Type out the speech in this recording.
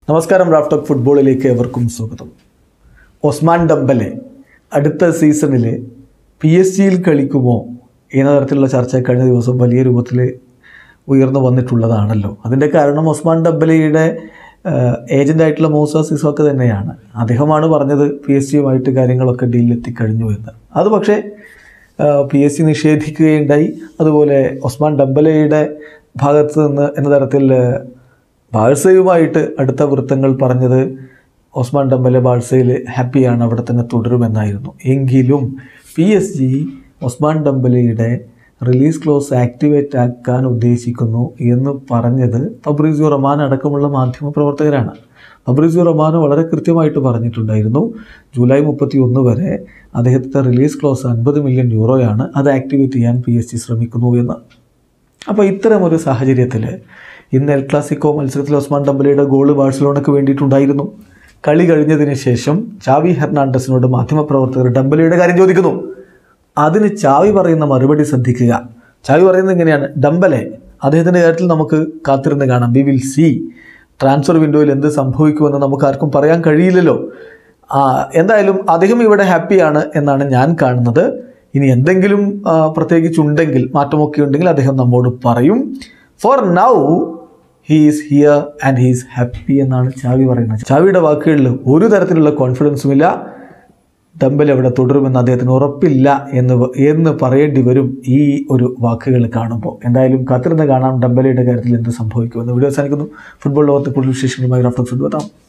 നമസ്കാരം റാഫ്റ്റോക്ക് ഫുട്ബോളിലേക്ക് എവർക്കും സ്വാഗതം ഒസ്മാൻ ഡംബലെ അടുത്ത സീസണിൽ പി എസ് ജിയിൽ കളിക്കുമോ എന്ന തരത്തിലുള്ള ചർച്ച കഴിഞ്ഞ ദിവസം വലിയ രൂപത്തിൽ ഉയർന്നു വന്നിട്ടുള്ളതാണല്ലോ അതിൻ്റെ കാരണം ഒസ്മാൻ ഡംബലയുടെ ഏജൻ്റായിട്ടുള്ള മൂസ സിസോക്ക് തന്നെയാണ് അദ്ദേഹമാണ് പറഞ്ഞത് പി എസ് ജിയുമായിട്ട് കാര്യങ്ങളൊക്കെ ഡീലിലെത്തിക്കഴിഞ്ഞു എന്ന് അത് പക്ഷേ പി എസ് സി നിഷേധിക്കുകയുണ്ടായി അതുപോലെ ഒസ്മാൻ ഡംബലയുടെ ഭാഗത്ത് നിന്ന് എന്ന തരത്തിൽ ബാഴ്സയുമായിട്ട് അടുത്ത വൃത്തങ്ങൾ പറഞ്ഞത് ഓസ്മാൻ ഡംബലെ ബാഴ്സയിൽ ഹാപ്പിയാണ് അവിടെ തന്നെ തുടരുമെന്നായിരുന്നു എങ്കിലും പി എസ് ജി ഒസ്മാൻ ഡംബലയുടെ റിലീസ് ക്ലോസ് ആക്ടിവേറ്റ് ആക്കാൻ ഉദ്ദേശിക്കുന്നു എന്ന് പറഞ്ഞത് ഫബ്രീസിയോ റഹ്മാൻ അടക്കമുള്ള മാധ്യമ പ്രവർത്തകരാണ് ഫബ്രീസിയോ റഹ്മാൻ വളരെ കൃത്യമായിട്ട് പറഞ്ഞിട്ടുണ്ടായിരുന്നു ജൂലൈ മുപ്പത്തി ഒന്ന് വരെ അദ്ദേഹത്തിൻ്റെ റിലീസ് ക്ലോസ് അൻപത് മില്യൺ യൂറോയാണ് അത് ആക്ടിവേറ്റ് ചെയ്യാൻ പി എസ് ജി ശ്രമിക്കുന്നു എന്ന് അപ്പോൾ ഇത്തരമൊരു സാഹചര്യത്തിൽ ഇന്ന് എൽ ക്ലാസിക്കോ മത്സരത്തിൽ ഒസ്മാൻ ഡംബലയുടെ ഗോള് ബാഴ്സലോണയ്ക്ക് വേണ്ടിയിട്ടുണ്ടായിരുന്നു കളി കഴിഞ്ഞതിന് ശേഷം ചാവി ഹെർണാണ്ടസിനോട് മാധ്യമപ്രവർത്തകർ ഡംബലയുടെ കാര്യം ചോദിക്കുന്നു അതിന് ചാവി പറയുന്ന മറുപടി ശ്രദ്ധിക്കുക ചാവി പറയുന്നത് ഇങ്ങനെയാണ് ഡംബലെ അദ്ദേഹത്തിൻ്റെ കാര്യത്തിൽ നമുക്ക് കാത്തിരുന്ന് കാണാം വി വിൽ സി ട്രാൻസ്ഫർ വിൻഡോയിൽ എന്ത് സംഭവിക്കുമെന്ന് നമുക്ക് ആർക്കും പറയാൻ കഴിയില്ലല്ലോ ആ, എന്തായാലും അദ്ദേഹം ഇവിടെ ഹാപ്പിയാണ് എന്നാണ് ഞാൻ കാണുന്നത് ഇനി എന്തെങ്കിലും ആ, പ്രത്യേകിച്ചുണ്ടെങ്കിൽ മാറ്റമൊക്കെ ഉണ്ടെങ്കിൽ അദ്ദേഹം നമ്മോട് പറയും for now he is here and he is happy എന്നാണ് ചാവി പറയുന്നത് ചാവിയുടെ വാക്കുകളിൽ ഒരു തരത്തിലുള്ള കോൺഫിഡൻസും ഇല്ല ഡംബൽ അവിടെ തുടരുമെന്ന് അദ്ദേഹത്തിന് ഉറപ്പില്ല എന്ന് വ- എന്ന് പറയേണ്ടി വരും ഈ ഒരു വാക്കുകൾ കാണുമ്പോൾ എന്തായാലും കാത്തിരുന്ന് കാണാം ഡംബലയുടെ കാര്യത്തിൽ എന്ത് സംഭവിക്കുമെന്ന് വീഡിയോ അവസാനിക്കുന്നു ഫുട്ബോൾ ലോകത്തെ കൂടുതൽ വിശേഷങ്ങളുമായി റഫ്ലക്സ് എത്താം